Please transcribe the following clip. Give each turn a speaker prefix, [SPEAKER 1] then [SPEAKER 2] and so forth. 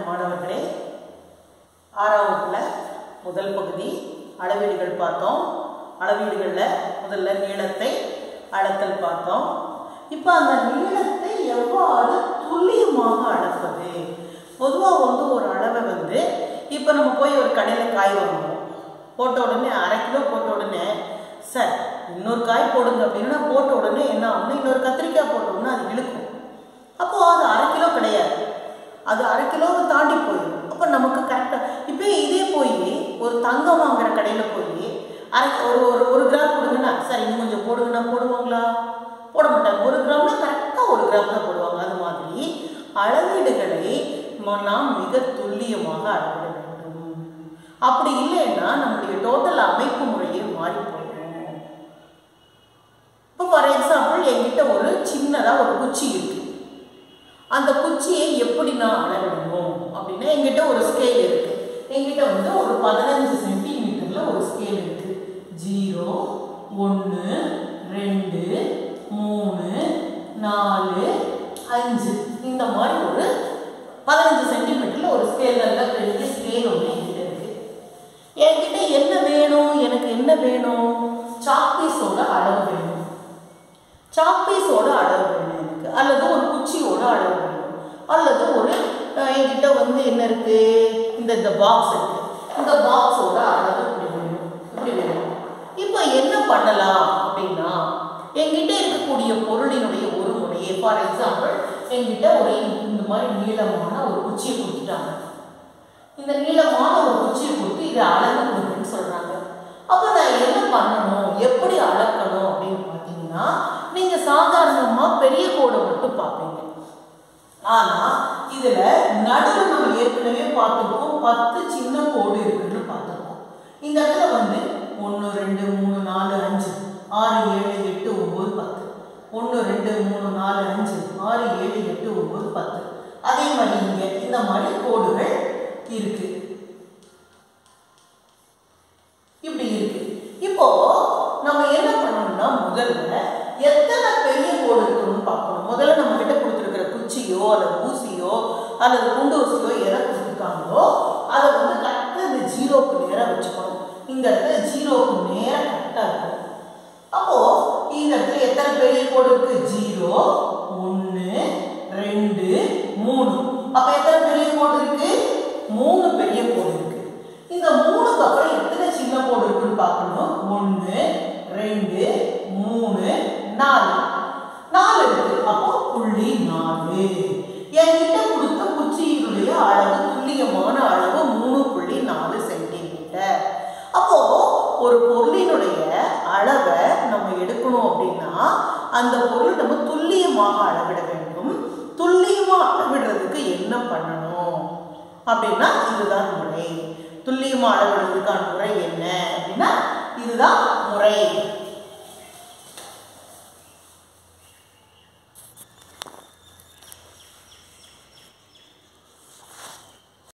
[SPEAKER 1] மாணவர்களே ஆறாம் வகுப்புல முதல் பகுதி அளவீடுகள் பார்த்தோம் அளவீடுகளில் முதல்ல நீளத்தை அளத்தல் பார்த்தோம் இப்போ அந்த நீளத்தை எவ்வாறு துல்லியமாக அளப்பது பொதுவாக வந்து ஒரு அளவை வந்து இப்போ நம்ம போய் ஒரு கடையில் காய் வாங்குவோம் போட்ட உடனே அரை கிலோ போட்ட உடனே சார் இன்னொரு காய் போடுங்க அப்படின்னா போட்ட உடனே என்ன ஆகும்னா இன்னொரு கத்திரிக்காய் போட்டோம்னா அது இழுக்கும் அப்போ அது அரை கிலோ கிடையாது அது அரை கிலோவை தாண்டி போயிடும் அப்போ நமக்கு கரெக்டாக இப்போ இதே போய் ஒரு தங்கம் வாங்குற கடையில் போய் அரை ஒரு ஒரு ஒரு கிராம் கொடுங்கன்னா சார் இன்னும் கொஞ்சம் போடுங்கன்னா போடுவாங்களா போட மாட்டாங்க ஒரு கிராம்னா கரெக்டாக ஒரு கிராம் தான் போடுவாங்க அது மாதிரி அளவீடுகளை ம- நாம் மிக துல்லியமாக அளவிட வேண்டும் அப்படி இல்லைன்னா நம்முடைய டோட்டல் அமைப்பு முறையே மாறி போயிடும் இப்போ ஃபார் எக்ஸாம்பிள் என்கிட்ட ஒரு சின்னதாக ஒரு குச்சி இருக்கு அந்த குச்சியை எப்படி நான் அளவிடணும் அப்படின்னா என்கிட்ட ஒரு ஸ்கேல் இருக்கு என்கிட்ட வந்து ஒரு பதினஞ்சு சென்டிமீட்டர்ல ஒரு ஸ்கேல் இருக்கு ஜீரோ ஒன்று ரெண்டு மூணு நாலு அஞ்சு இந்த மாதிரி ஒரு பதினஞ்சு சென்டிமீட்டர்ல ஒரு ஸ்கேல் நல்ல பெரிய ஸ்கேல் ஒன்று என்கிட்ட இருக்கு என்கிட்ட என்ன வேணும் எனக்கு என்ன வேணும் சாக்பீஸோட அளவு வேணும் சாக்பீஸோட அளவு வேணும் எனக்கு அல்லது ஒரு குச்சியோட அளவு வேணும் அல்லது ஒரு அஹ், என்கிட்ட வந்து என்ன இருக்கு இந்த இந்த பாக்ஸ் இருக்கு இந்த பாக்ஸோட அளவு இப்படி வேணும் இப்படி வேணும் இப்போ என்ன பண்ணலாம் அப்படின்னா என்கிட்ட இருக்கக்கூடிய பொருளினுடைய ஒரு முறையை ஃபார் எக்ஸாம்பிள் என்கிட்ட ஒரு இந்த மாதிரி நீளமான ஒரு குச்சியை கொடுத்துட்டாங்க இந்த நீளமான ஒரு குச்சியை கொடுத்து இதை அளந்து கொடுக்குன்னு சொல்றாங்க அப்போ நான் என்ன பண்ணணும் எப்படி அளக்கணும் அப்படின்னு பார்த்தீங்கன்னா நீங்க சாதாரணமா பெரிய கோடை மட்டும் பார்ப்பீங்க ஆனா இதுல நடுவில் நம்ம ஏற்கனவே பார்த்துருக்கோம் பத்து சின்ன கோடு இருக்குன்னு பார்த்துருக்கோம் இந்த இடத்துல வந்து ஒன்று ரெண்டு மூணு நாலு அஞ்சு ஆறு ஏழு எட்டு ஒன்பது பத்து ஒன்று ரெண்டு மூணு நாலு அஞ்சு ஆறு ஏழு எட்டு ஒன்பது பத்து அதே மாதிரி இங்க இந்த மாதிரி கோடுகள் இருக்கு இப்படி இருக்கு இப்போ நம்ம என்ன பண்ணணும்னா முதல்ல எத்தனை பெரிய கோடு இருக்கணும்னு பார்க்கணும் முதல்ல நம்ம கிட்ட கொடுத்துருக்கிற குச்சியோ அல்லது ஊசியோ அல்லது குண்டு ஊசியோ எதை கொடுத்துருக்காங்களோ அதை வந்து கரெக்டாக இந்த ஜீரோக்கு நேராக வச்சுக்கணும் இந்த இடத்துல ஜீரோக்கு நேராக கரெக்டாக இருக்கும் அப்போ இந்த இடத்துல எத்தனை பெரிய கோடு இருக்கு ஜீரோ ஒன்று ரெண்டு மூணு அப்ப எத்தனை பெரிய கோடு இருக்கு மூணு பெரிய கோடு இருக்கு இந்த மூணுக்கு அப்புறம் எத்தனை சின்ன கோடு இருக்குன்னு பார்க்கணும் ஒன்று ரெண்டு மூணு நாலு நாலு இருக்கு அப்போ புள்ளி நாலு என்கிட்ட கொடுத்த குச்சியினுடைய அளவு துல்லியமான அளவு மூணு புள்ளி நாலு சென்டிமீட்டர் அப்போ ஒரு பொருளினுடைய அளவை நம்ம எடுக்கணும் அப்படின்னா அந்த பொருள் நம்ம துல்லியமாக அளவிட வேண்டும் துல்லியமா அளவிடுறதுக்கு என்ன பண்ணணும் அப்படின்னா இதுதான் முறை துல்லியமா அளவிடுறதுக்கான முறை என்ன அப்படின்னா இதுதான் முறை